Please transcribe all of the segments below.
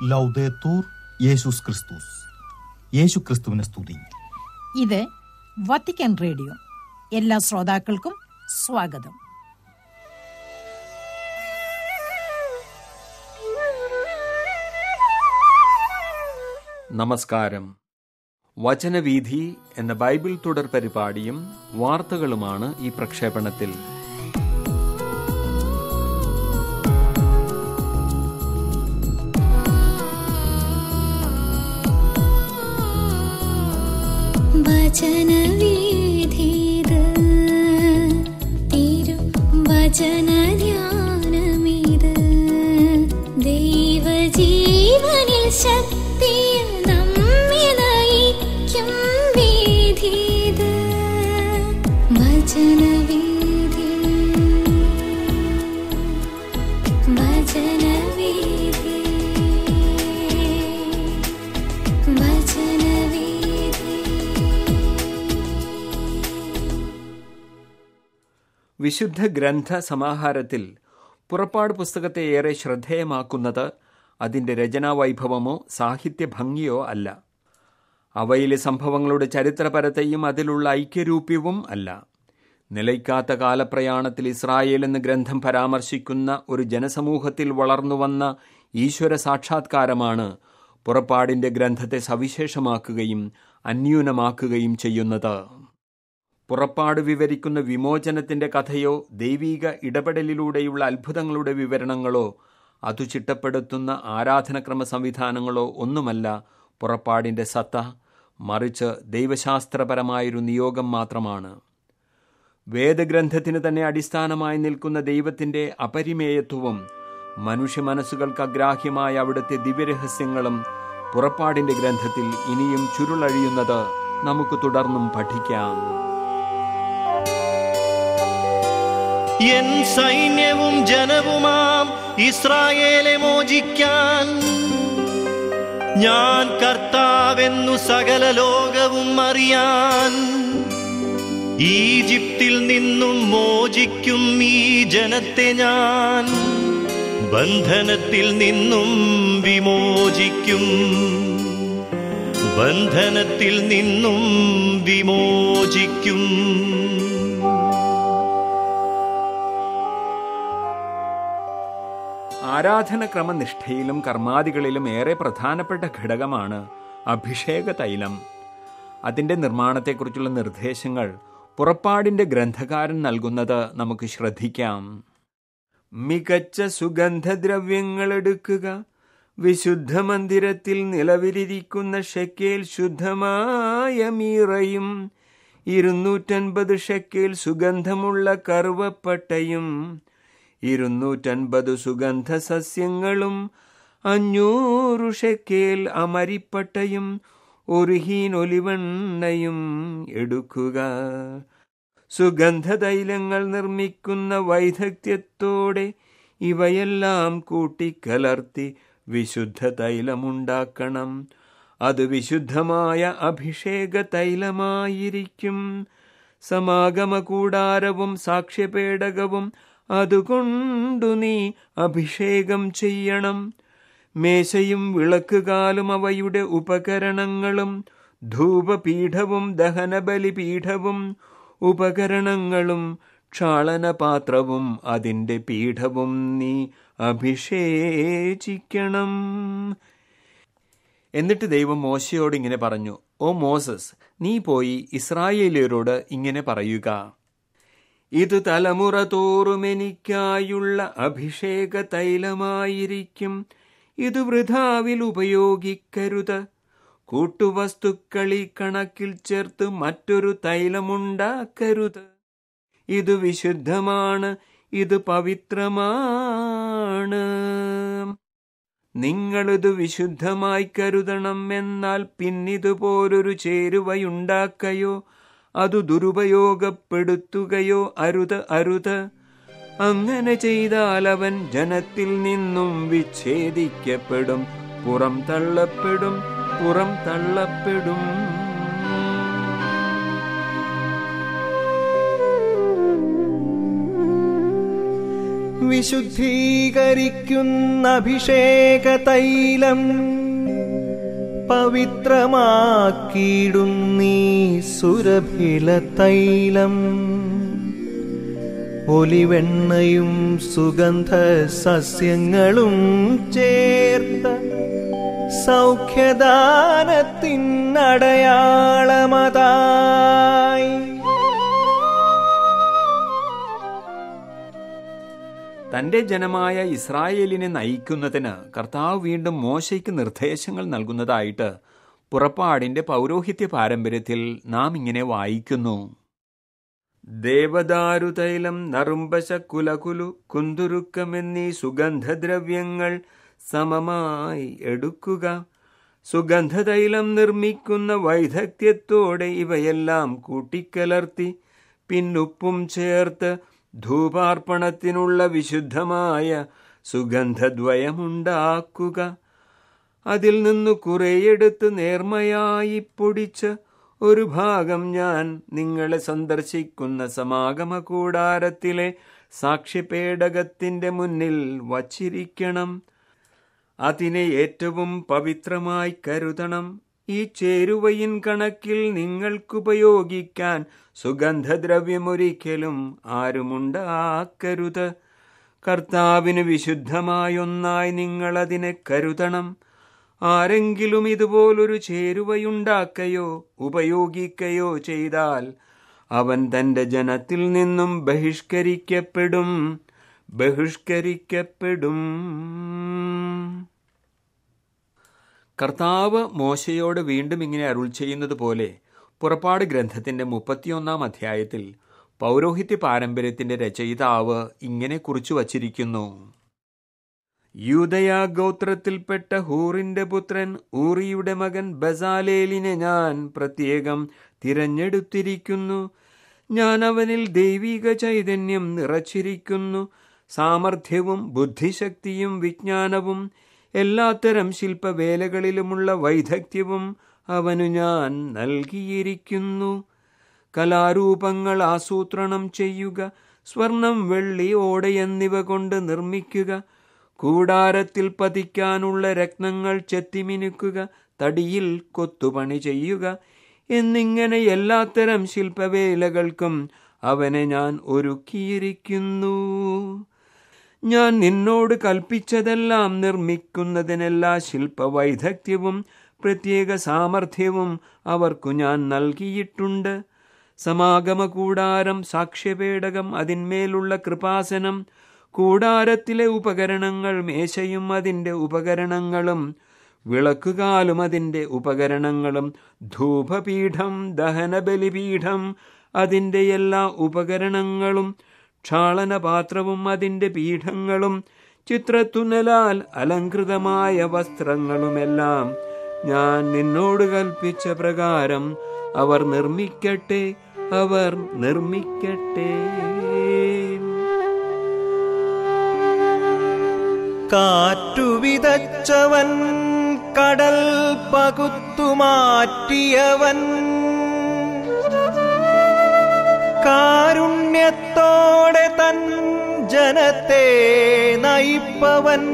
ലൗദേത്തൂർ യേശുസ് ക്രിസ്തുസ് യേശു ക്രിസ്തുവിനെ സ്തുതി ഇത് വത്തിക്കാൻ റേഡിയോ എല്ലാ ശ്രോതാക്കൾക്കും സ്വാഗതം നമസ്കാരം വചനവീഥി എന്ന ബൈബിൾ തുടർ പരിപാടിയും വാർത്തകളുമാണ് ഈ പ്രക്ഷേപണത്തിൽ വചനവീഥിത് തിരു വചനധ്യാനമിത് ദൈവജീവനിൽ ശക്തിയിൽ നമ്മെ നയിക്കും വീഥിത് വചനവീഥി വചനവീഥി വചനവീഥി വിശുദ്ധ ഗ്രന്ഥ സമാഹാരത്തിൽ പുറപ്പാട് പുസ്തകത്തെ ഏറെ ശ്രദ്ധേയമാക്കുന്നത് അതിൻ്റെ രചനാവൈഭവമോ സാഹിത്യ ഭംഗിയോ അല്ല അവയിലെ സംഭവങ്ങളുടെ ചരിത്രപരതയും അതിലുള്ള ഐക്യരൂപ്യവും അല്ല നിലയ്ക്കാത്ത കാലപ്രയാണത്തിൽ ഇസ്രായേൽ എന്ന ഗ്രന്ഥം പരാമർശിക്കുന്ന ഒരു ജനസമൂഹത്തിൽ വളർന്നുവന്ന ഈശ്വര സാക്ഷാത്കാരമാണ് പുറപ്പാടിൻ്റെ ഗ്രന്ഥത്തെ സവിശേഷമാക്കുകയും അന്യൂനമാക്കുകയും ചെയ്യുന്നത് പുറപ്പാട് വിവരിക്കുന്ന വിമോചനത്തിന്റെ കഥയോ ദൈവീക ഇടപെടലിലൂടെയുള്ള അത്ഭുതങ്ങളുടെ വിവരണങ്ങളോ അതു ചിട്ടപ്പെടുത്തുന്ന ആരാധനക്രമ സംവിധാനങ്ങളോ ഒന്നുമല്ല പുറപ്പാടിന്റെ സത്ത മറിച്ച് ദൈവശാസ്ത്രപരമായൊരു നിയോഗം മാത്രമാണ് വേദഗ്രന്ഥത്തിന് തന്നെ അടിസ്ഥാനമായി നിൽക്കുന്ന ദൈവത്തിന്റെ അപരിമേയത്വവും മനുഷ്യ മനസ്സുകൾക്ക് അഗ്രാഹ്യമായ അവിടുത്തെ ദിവ്യരഹസ്യങ്ങളും പുറപ്പാടിന്റെ ഗ്രന്ഥത്തിൽ ഇനിയും ചുരുളഴിയുന്നത് നമുക്ക് തുടർന്നും പഠിക്കാം എൻ സൈന്യവും ജനവുമാം ഇസ്രായേലെ മോചിക്കാൻ ഞാൻ കർത്താവെന്നു സകല ലോകവും അറിയാൻ ഈജിപ്തിൽ നിന്നും മോചിക്കും ഈ ജനത്തെ ഞാൻ ബന്ധനത്തിൽ നിന്നും വിമോചിക്കും ബന്ധനത്തിൽ നിന്നും വിമോചിക്കും ആരാധനക്രമനിഷ്ഠയിലും കർമാദികളിലും ഏറെ പ്രധാനപ്പെട്ട ഘടകമാണ് അഭിഷേക തൈലം അതിൻ്റെ നിർമ്മാണത്തെക്കുറിച്ചുള്ള നിർദ്ദേശങ്ങൾ പുറപ്പാടിൻ്റെ ഗ്രന്ഥകാരൻ നൽകുന്നത് നമുക്ക് ശ്രദ്ധിക്കാം മികച്ച സുഗന്ധദ്രവ്യങ്ങൾ എടുക്കുക വിശുദ്ധ മന്ദിരത്തിൽ നിലവിലിരിക്കുന്ന ഷെക്കേൽ ശുദ്ധമായ മീറയും ഇരുന്നൂറ്റൻപത് ഷെക്കേൽ സുഗന്ധമുള്ള കറുവപ്പട്ടയും ഇരുന്നൂറ്റൻപത് സുഗന്ധ സസ്യങ്ങളും അഞ്ഞൂറ് ഷെക്കേൽ അമരിപ്പട്ടയും ഒരു ഹീൻ ഒലിവെണ്ണയും എടുക്കുക സുഗന്ധതൈലങ്ങൾ നിർമ്മിക്കുന്ന വൈദഗ്ധ്യത്തോടെ ഇവയെല്ലാം കൂട്ടിക്കലർത്തി വിശുദ്ധ തൈലമുണ്ടാക്കണം അത് വിശുദ്ധമായ അഭിഷേക തൈലമായിരിക്കും സമാഗമ കൂടാരവും സാക്ഷ്യപേടകവും അതുകൊണ്ടു നീ അഭിഷേകം ചെയ്യണം മേശയും വിളക്കുകാലും അവയുടെ ഉപകരണങ്ങളും ധൂപപീഠവും ദഹനബലിപീഠവും ഉപകരണങ്ങളും ക്ഷാളനപാത്രവും അതിൻ്റെ പീഠവും നീ അഭിഷേചിക്കണം എന്നിട്ട് ദൈവം മോശയോട് ഇങ്ങനെ പറഞ്ഞു ഓ മോസസ് നീ പോയി ഇസ്രായേലിയരോട് ഇങ്ങനെ പറയുക ഇത് തലമുറ തോറും എനിക്കായുള്ള അഭിഷേക തൈലമായിരിക്കും ഇത് വൃഥാവിൽ ഉപയോഗിക്കരുത് കൂട്ടുവസ്തുക്കളി കണക്കിൽ ചേർത്ത് മറ്റൊരു തൈലമുണ്ടാക്കരുത് ഇത് വിശുദ്ധമാണ് ഇത് പവിത്രമാണ് നിങ്ങളിത് വിശുദ്ധമായി കരുതണം എന്നാൽ പിന്നിതുപോലൊരു ചേരുവയുണ്ടാക്കയോ അതു ദുരുപയോഗപ്പെടുത്തുകയോ അരുത് അരുത് അങ്ങനെ ചെയ്താൽ അവൻ ജനത്തിൽ നിന്നും വിച്ഛേദിക്കപ്പെടും പുറം തള്ളപ്പെടും പുറം തള്ളപ്പെടും വിശുദ്ധീകരിക്കുന്ന അഭിഷേക തൈലം പവിത്രമാക്കിയിടുന്നീ സുരഭില തൈലം ഒലിവെണ്ണയും സുഗന്ധ സസ്യങ്ങളും ചേർത്ത സൗഖ്യദാനത്തിനടയാളമതായി തന്റെ ജനമായ ഇസ്രായേലിനെ നയിക്കുന്നതിന് കർത്താവ് വീണ്ടും മോശയ്ക്ക് നിർദ്ദേശങ്ങൾ നൽകുന്നതായിട്ട് പുറപ്പാടിന്റെ പൗരോഹിത്യ പാരമ്പര്യത്തിൽ നാം ഇങ്ങനെ വായിക്കുന്നു ദേവദാരുതൈലം നറുംബശ കുലകുലു കുന്തുരുക്കമെന്നീ സുഗന്ധദ്രവ്യങ്ങൾ സമമായി എടുക്കുക സുഗന്ധതൈലം നിർമ്മിക്കുന്ന വൈദഗ്ധ്യത്തോടെ ഇവയെല്ലാം കൂട്ടിക്കലർത്തി പിന്നുപ്പും ചേർത്ത് ധൂപാർപ്പണത്തിനുള്ള വിശുദ്ധമായ സുഗന്ധദ്വയമുണ്ടാക്കുക അതിൽ നിന്ന് കുറേയെടുത്ത് നേർമയായി പൊടിച്ച് ഒരു ഭാഗം ഞാൻ നിങ്ങളെ സന്ദർശിക്കുന്ന സമാഗമ കൂടാരത്തിലെ സാക്ഷ്യപേടകത്തിന്റെ മുന്നിൽ വച്ചിരിക്കണം അതിനെ ഏറ്റവും പവിത്രമായി കരുതണം ഈ ചേരുവയിൻ കണക്കിൽ നിങ്ങൾക്കുപയോഗിക്കാൻ സുഗന്ധദ്രവ്യമൊരിക്കലും ആരുമുണ്ടാക്കരുത് കർത്താവിന് വിശുദ്ധമായൊന്നായി നിങ്ങളതിനെ കരുതണം ആരെങ്കിലും ഇതുപോലൊരു ചേരുവയുണ്ടാക്കയോ ഉപയോഗിക്കയോ ചെയ്താൽ അവൻ തന്റെ ജനത്തിൽ നിന്നും ബഹിഷ്കരിക്കപ്പെടും ബഹിഷ്കരിക്കപ്പെടും കർത്താവ് മോശയോട് വീണ്ടും ഇങ്ങനെ അരുൾ ചെയ്യുന്നത് പോലെ പുറപ്പാട് ഗ്രന്ഥത്തിന്റെ മുപ്പത്തിയൊന്നാം അധ്യായത്തിൽ പൗരോഹിത്യ പാരമ്പര്യത്തിന്റെ രചയിതാവ് ഇങ്ങനെ കുറിച്ചു വച്ചിരിക്കുന്നു യൂതയാ ഗോത്രത്തിൽപ്പെട്ട ഹൂറിന്റെ പുത്രൻ ഊറിയുടെ മകൻ ബസാലേലിനെ ഞാൻ പ്രത്യേകം തിരഞ്ഞെടുത്തിരിക്കുന്നു ഞാൻ അവനിൽ ദൈവിക ചൈതന്യം നിറച്ചിരിക്കുന്നു സാമർഥ്യവും ബുദ്ധിശക്തിയും വിജ്ഞാനവും എല്ലാത്തരം ശില്പവേലകളിലുമുള്ള വൈദഗ്ധ്യവും അവനു ഞാൻ നൽകിയിരിക്കുന്നു കലാരൂപങ്ങൾ ആസൂത്രണം ചെയ്യുക സ്വർണം വെള്ളി ഓട എന്നിവ കൊണ്ട് നിർമ്മിക്കുക കൂടാരത്തിൽ പതിക്കാനുള്ള രത്നങ്ങൾ ചെത്തിമിനുക്കുക തടിയിൽ കൊത്തുപണി ചെയ്യുക എന്നിങ്ങനെ എല്ലാത്തരം ശില്പവേലകൾക്കും അവനെ ഞാൻ ഒരുക്കിയിരിക്കുന്നു ഞാൻ നിന്നോട് കൽപ്പിച്ചതെല്ലാം നിർമ്മിക്കുന്നതിനെല്ലാ ശില്പവൈദഗ്ധ്യവും പ്രത്യേക സാമർഥ്യവും അവർക്കു ഞാൻ നൽകിയിട്ടുണ്ട് സമാഗമ കൂടാരം സാക്ഷ്യപേടകം അതിന്മേലുള്ള കൃപാസനം കൂടാരത്തിലെ ഉപകരണങ്ങൾ മേശയും അതിൻ്റെ ഉപകരണങ്ങളും വിളക്കുകാലും അതിൻ്റെ ഉപകരണങ്ങളും ധൂപപീഠം ദഹനബലിപീഠം അതിൻ്റെ എല്ലാ ഉപകരണങ്ങളും ക്ഷാളനപാത്രവും അതിൻ്റെ പീഠങ്ങളും ചിത്രത്തുന്നലാൽ അലങ്കൃതമായ വസ്ത്രങ്ങളുമെല്ലാം ഞാൻ നിന്നോട് കൽപ്പിച്ച പ്രകാരം അവർ നിർമ്മിക്കട്ടെ അവർ നിർമ്മിക്കട്ടെ കാറ്റുവിതച്ചവൻ കടൽ പകുത്തുമാറ്റിയവൻ കാരുണ്യത്തോടെ തൻ ജനത്തെ നയിപ്പവൻ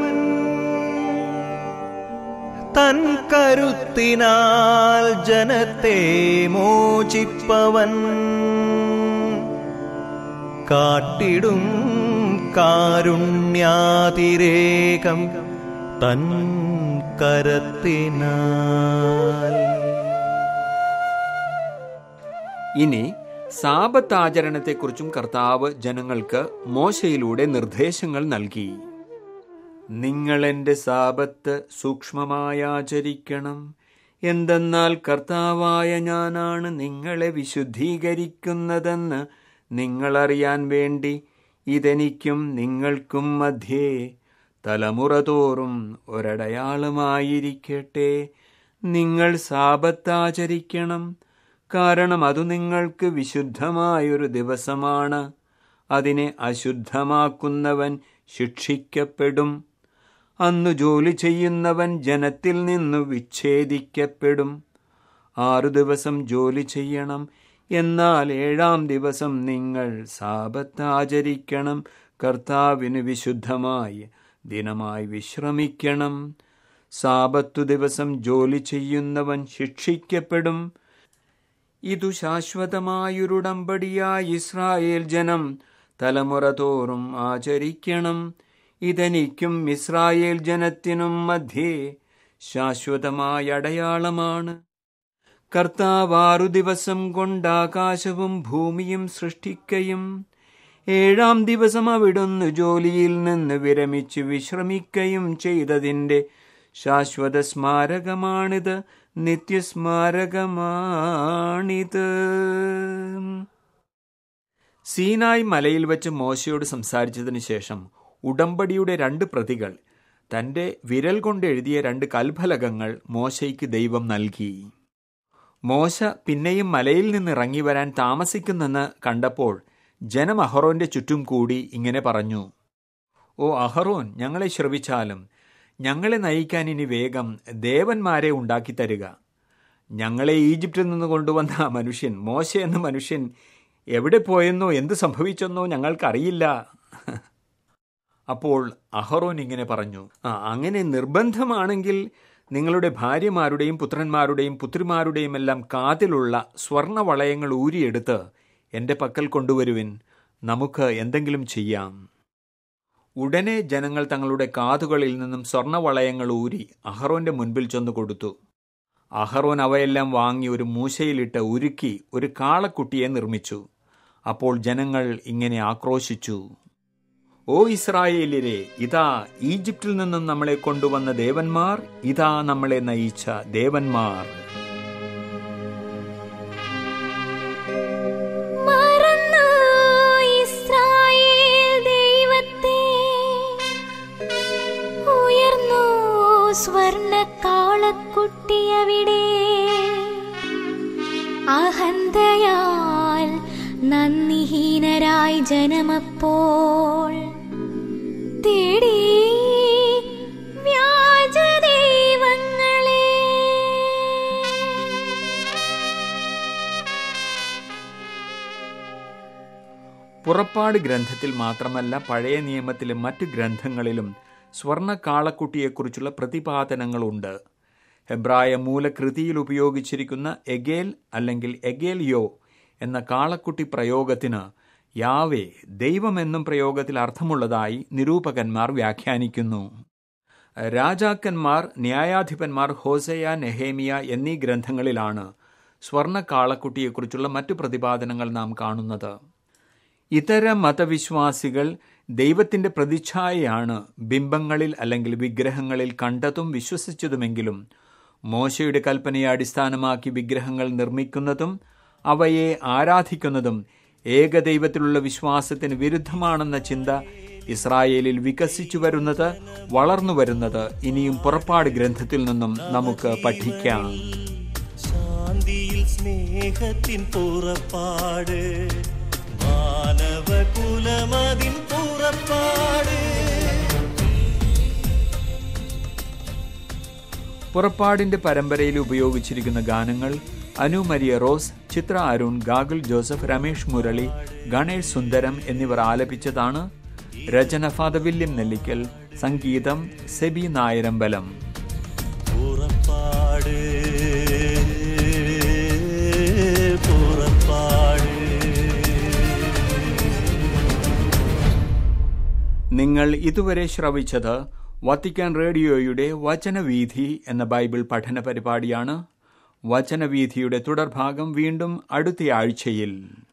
തൻ കരുത്തിനാൽ ജനത്തെ മോചിപ്പവൻ കാട്ടിടും കാരുണ്യാതിരേകം തൻ കരത്തിനാൽ ഇനി സാപത്ത് ആചരണത്തെക്കുറിച്ചും കർത്താവ് ജനങ്ങൾക്ക് മോശയിലൂടെ നിർദ്ദേശങ്ങൾ നൽകി നിങ്ങൾ എൻ്റെ സാപത്ത് സൂക്ഷ്മമായി ആചരിക്കണം എന്തെന്നാൽ കർത്താവായ ഞാനാണ് നിങ്ങളെ വിശുദ്ധീകരിക്കുന്നതെന്ന് നിങ്ങളറിയാൻ വേണ്ടി ഇതെനിക്കും നിങ്ങൾക്കും മധ്യേ തലമുറ തോറും ഒരടയാളമായിരിക്കട്ടെ നിങ്ങൾ സാപത്താചരിക്കണം കാരണം അത് നിങ്ങൾക്ക് വിശുദ്ധമായൊരു ദിവസമാണ് അതിനെ അശുദ്ധമാക്കുന്നവൻ ശിക്ഷിക്കപ്പെടും അന്നു ജോലി ചെയ്യുന്നവൻ ജനത്തിൽ നിന്നു വിച്ഛേദിക്കപ്പെടും ആറു ദിവസം ജോലി ചെയ്യണം എന്നാൽ ഏഴാം ദിവസം നിങ്ങൾ സാപത്ത് ആചരിക്കണം കർത്താവിന് വിശുദ്ധമായി ദിനമായി വിശ്രമിക്കണം സാപത്തു ദിവസം ജോലി ചെയ്യുന്നവൻ ശിക്ഷിക്കപ്പെടും ഇതു ശാശ്വതമായൊരുടമ്പടിയായി ഇസ്രായേൽ ജനം തലമുറ തോറും ആചരിക്കണം ഇതെനിക്കും ഇസ്രായേൽ ജനത്തിനും മധ്യേ ശാശ്വതമായ അടയാളമാണ് കർത്താവ് ആറു ദിവസം കൊണ്ട് ആകാശവും ഭൂമിയും സൃഷ്ടിക്കയും ഏഴാം ദിവസം അവിടുന്ന് ജോലിയിൽ നിന്ന് വിരമിച്ച് വിശ്രമിക്കയും ചെയ്തതിൻ്റെ ശാശ്വത സ്മാരകമാണിത് നിത്യസ്മാരകമാണിത് സീനായ് മലയിൽ വെച്ച് മോശയോട് സംസാരിച്ചതിന് ശേഷം ഉടമ്പടിയുടെ രണ്ട് പ്രതികൾ തന്റെ വിരൽ കൊണ്ട് എഴുതിയ രണ്ട് കൽഫലകങ്ങൾ മോശയ്ക്ക് ദൈവം നൽകി മോശ പിന്നെയും മലയിൽ നിന്ന് ഇറങ്ങി വരാൻ താമസിക്കുന്നെന്ന് കണ്ടപ്പോൾ ജനം അഹറോന്റെ ചുറ്റും കൂടി ഇങ്ങനെ പറഞ്ഞു ഓ അഹറോൻ ഞങ്ങളെ ശ്രവിച്ചാലും ഞങ്ങളെ നയിക്കാൻ ഇനി വേഗം ദേവന്മാരെ ഉണ്ടാക്കി തരിക ഞങ്ങളെ ഈജിപ്തിൽ നിന്ന് കൊണ്ടുവന്ന ആ മനുഷ്യൻ മോശ എന്ന മനുഷ്യൻ എവിടെ പോയെന്നോ എന്ത് സംഭവിച്ചെന്നോ ഞങ്ങൾക്കറിയില്ല അപ്പോൾ അഹറോൻ ഇങ്ങനെ പറഞ്ഞു ആ അങ്ങനെ നിർബന്ധമാണെങ്കിൽ നിങ്ങളുടെ ഭാര്യമാരുടെയും പുത്രന്മാരുടെയും പുത്രിമാരുടെയും എല്ലാം കാതിലുള്ള സ്വർണ വളയങ്ങൾ ഊരിയെടുത്ത് എൻ്റെ പക്കൽ കൊണ്ടുവരുവിൻ നമുക്ക് എന്തെങ്കിലും ചെയ്യാം ഉടനെ ജനങ്ങൾ തങ്ങളുടെ കാതുകളിൽ നിന്നും സ്വർണവളയങ്ങൾ ഊരി അഹറോന്റെ മുൻപിൽ ചെന്നു കൊടുത്തു അഹറോൻ അവയെല്ലാം വാങ്ങി ഒരു മൂശയിലിട്ട് ഉരുക്കി ഒരു കാളക്കുട്ടിയെ നിർമ്മിച്ചു അപ്പോൾ ജനങ്ങൾ ഇങ്ങനെ ആക്രോശിച്ചു ഓ ഇസ്രായേലിരെ ഇതാ ഈജിപ്തിൽ നിന്നും നമ്മളെ കൊണ്ടുവന്ന ദേവന്മാർ ഇതാ നമ്മളെ നയിച്ച ദേവന്മാർ മറന്നു ഇസ്രായേൽ ദൈവത്തെ ഉയർന്നു സ്വർണ്ണ കാളക്കുട്ടിയവിടെ അഹന്തയാൽ നന്ദിഹീനരായി ജനമപ്പോൾ തേടി വ്യാജ ദൈവങ്ങളെ പുറപ്പാട് ഗ്രന്ഥത്തിൽ മാത്രമല്ല പഴയ നിയമത്തിലെ മറ്റു ഗ്രന്ഥങ്ങളിലും സ്വർണ്ണ കാളക്കുട്ടിയെക്കുറിച്ചുള്ള പ്രതിപാദനങ്ങളുണ്ട് ഹെബ്രായ മൂലകൃതിയിൽ ഉപയോഗിച്ചിരിക്കുന്ന എഗേൽ അല്ലെങ്കിൽ എഗേൽയോ എന്ന കാളക്കുട്ടി പ്രയോഗത്തിന് യാവേ ദൈവമെന്നും പ്രയോഗത്തിൽ അർത്ഥമുള്ളതായി നിരൂപകന്മാർ വ്യാഖ്യാനിക്കുന്നു രാജാക്കന്മാർ ന്യായാധിപന്മാർ ഹോസയ നെഹേമിയ എന്നീ ഗ്രന്ഥങ്ങളിലാണ് സ്വർണ്ണ കാളക്കുട്ടിയെക്കുറിച്ചുള്ള മറ്റു പ്രതിപാദനങ്ങൾ നാം കാണുന്നത് ഇതര മതവിശ്വാസികൾ ദൈവത്തിന്റെ പ്രതിച്ഛായയാണ് ബിംബങ്ങളിൽ അല്ലെങ്കിൽ വിഗ്രഹങ്ങളിൽ കണ്ടതും വിശ്വസിച്ചതുമെങ്കിലും മോശയുടെ കൽപ്പനയെ അടിസ്ഥാനമാക്കി വിഗ്രഹങ്ങൾ നിർമ്മിക്കുന്നതും അവയെ ആരാധിക്കുന്നതും ഏകദൈവത്തിലുള്ള വിശ്വാസത്തിന് വിരുദ്ധമാണെന്ന ചിന്ത ഇസ്രായേലിൽ വികസിച്ചു വരുന്നത് വളർന്നു വരുന്നത് ഇനിയും പുറപ്പാട് ഗ്രന്ഥത്തിൽ നിന്നും നമുക്ക് പഠിക്കാം ശാന്തിയിൽ സ്നേഹത്തിൻ പുറപ്പാട് മാനവകുലമതിൻ പുറപ്പാട് പുറപ്പാടിന്റെ പരമ്പരയിൽ ഉപയോഗിച്ചിരിക്കുന്ന ഗാനങ്ങൾ അനു മരിയ റോസ് ചിത്ര അരുൺ ഗാഗുൽ ജോസഫ് രമേഷ് മുരളി ഗണേഷ് സുന്ദരം എന്നിവർ ആലപിച്ചതാണ് രചന ഫാദർ വില്യം നെല്ലിക്കൽ സംഗീതം സെബി നായരമ്പലം പുറപ്പാട് പുറപ്പാട് നിങ്ങൾ ഇതുവരെ ശ്രവിച്ചത് വത്തിക്കാൻ റേഡിയോയുടെ വചനവീഥി എന്ന ബൈബിൾ പഠന പരിപാടിയാണ് വചനവീഥിയുടെ തുടർഭാഗം വീണ്ടും അടുത്ത ആഴ്ചയിൽ